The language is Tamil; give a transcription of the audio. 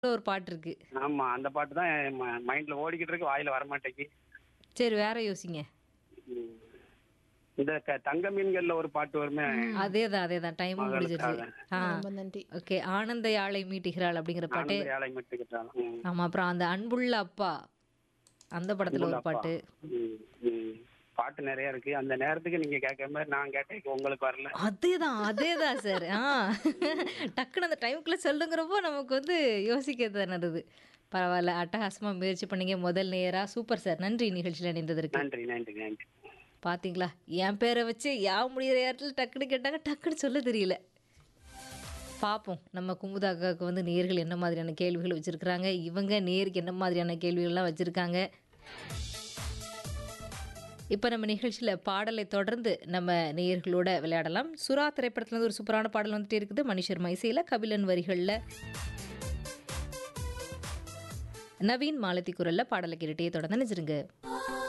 ஒரு பாட்டு இருக்கு ஆமா அந்த பாட்டு தான் மைண்ட்ல ஓடிக்கிட்டு இருக்கு வாயில வர மாட்டேங்கி சரி வேற யோசிங்க ம். இந்த க- தங்க மீன்கள்ல ஒரு பாட்டு வருமே அதேதான் அதேதான் டைமும் முடிஞ்சிருச்சு ஆ ரொம்ப நன்றி ஓகே ஆனந்த யாழை மீட்டுகிறாள் அப்படிங்கிற பாட்டு ஆனந்த யாழை மட்டுக்கிட்டாலும் ஆமா அப்புறம் அந்த அன்புள்ள அப்பா அந்த படத்துல ஒரு பாட்டு பாட்டு நிறைய இருக்கு அந்த நேரத்துக்கு நீங்க கேட்க மாதிரி நான் கேட்டேன் உங்களுக்கு வரல அதேதான் அதேதான் சார் ஆ டக்குன்னு அந்த டைமுக்குள்ள சொல்லுங்கிறப்போ நமக்கு வந்து யோசிக்க தானது பரவாயில்ல அட்டகாசமா முயற்சி பண்ணீங்க முதல் நேரா சூப்பர் சார் நன்றி நிகழ்ச்சியில் இணைந்ததற்கு நன்றி நன்றி நன்றி பாத்தீங்களா என் பேரை வச்சு யா முடியிற நேரத்தில் டக்குன்னு கேட்டாங்க டக்குன்னு சொல்ல தெரியல பார்ப்போம் நம்ம குமுதா அக்காவுக்கு வந்து நேர்கள் என்ன மாதிரியான கேள்விகள் வச்சுருக்குறாங்க இவங்க நேருக்கு என்ன மாதிரியான கேள்விகள்லாம் வச்சுருக்காங்க இப்போ நம்ம நிகழ்ச்சியில் பாடலை தொடர்ந்து நம்ம நேயர்களோட விளையாடலாம் சுறா திரைப்படத்துல இருந்து ஒரு சூப்பரான பாடல் வந்துட்டே இருக்குது மனுஷர் மைசையில் கபிலன் வரிகளில் நவீன் மாலத்தி குரலில் பாடலை கேட்டுட்டே தொடர்ந்து நினைச்சிருங்க